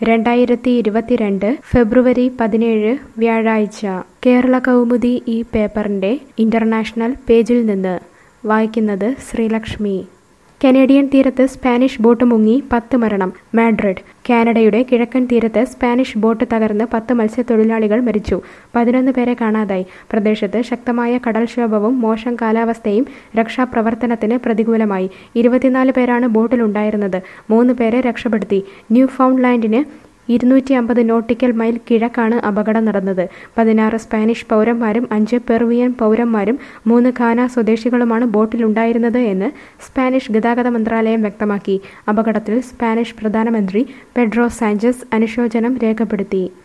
രണ്ടായിരത്തി ഇരുപത്തിരണ്ട് ഫെബ്രുവരി പതിനേഴ് വ്യാഴാഴ്ച കേരള കൗമുദി ഈ പേപ്പറിന്റെ ഇന്റർനാഷണൽ പേജിൽ നിന്ന് വായിക്കുന്നത് ശ്രീലക്ഷ്മി കനേഡിയൻ തീരത്ത് സ്പാനിഷ് ബോട്ട് മുങ്ങി പത്ത് മരണം മാഡ്രിഡ് കാനഡയുടെ കിഴക്കൻ തീരത്ത് സ്പാനിഷ് ബോട്ട് തകർന്ന് പത്ത് മത്സ്യത്തൊഴിലാളികൾ മരിച്ചു പതിനൊന്ന് പേരെ കാണാതായി പ്രദേശത്ത് ശക്തമായ കടൽക്ഷോഭവും മോശം കാലാവസ്ഥയും രക്ഷാപ്രവർത്തനത്തിന് പ്രതികൂലമായി ഇരുപത്തിനാല് പേരാണ് ബോട്ടിലുണ്ടായിരുന്നത് മൂന്ന് പേരെ രക്ഷപ്പെടുത്തി ന്യൂ ഫൗണ്ട്ലാൻഡിന് ഇരുന്നൂറ്റി അമ്പത് നോട്ടിക്കൽ മൈൽ കിഴക്കാണ് അപകടം നടന്നത് പതിനാറ് സ്പാനിഷ് പൗരന്മാരും അഞ്ച് പെറുവിയൻ പൗരന്മാരും മൂന്ന് ഖാന സ്വദേശികളുമാണ് ബോട്ടിലുണ്ടായിരുന്നത് എന്ന് സ്പാനിഷ് ഗതാഗത മന്ത്രാലയം വ്യക്തമാക്കി അപകടത്തിൽ സ്പാനിഷ് പ്രധാനമന്ത്രി പെഡ്രോ സാഞ്ചസ് അനുശോചനം രേഖപ്പെടുത്തി